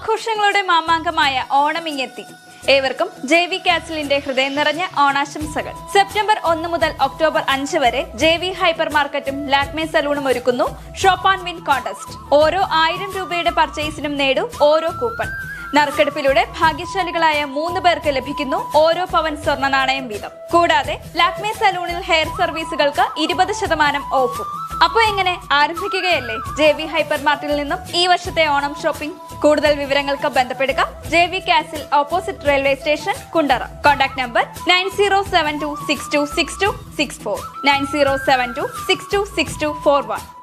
ആഘോഷങ്ങളുടെ മാമാങ്കമായ ഓണം ഇങ്ങെത്തി ഏവർക്കും J V കാസിലിന്റെ ഹൃദയം നിറഞ്ഞ ഓണാശംസകൾ സെപ്റ്റംബർ ഒന്ന് മുതൽ ഒക്ടോബർ അഞ്ച് വരെ ജെ വി ഹൈപ്പർ മാർക്കറ്റും ലാക്മേ സലൂണും ഒരുക്കുന്നു ഷോപ്പ് ആൻഡ് വിൻ കോൺടെസ്റ്റ് ഓരോ ആയിരം രൂപയുടെ പർച്ചേസിനും നേടൂ ഓരോ കൂപ്പൺ നറുക്കെടുപ്പിലൂടെ ഭാഗ്യശാലികളായ മൂന്ന് പേർക്ക് ലഭിക്കുന്നു ഓരോ പവൻ സ്വർണ്ണ നാണയം വീതം കൂടാതെ ലാക്മേ സലൂണിൽ ഹെയർ സർവീസുകൾക്ക് ഇരുപത് ശതമാനം ഓഫും അപ്പൊ എങ്ങനെ ആരംഭിക്കുകയല്ലേ ജെ വി ഹൈപ്പർ മാർട്ടിൽ നിന്നും ഈ വർഷത്തെ ഓണം ഷോപ്പിംഗ് കൂടുതൽ വിവരങ്ങൾക്ക് ബന്ധപ്പെടുക J V castle opposite railway station Kundara contact number nine zero seven two six two six two six four nine zero seven two six two six two four one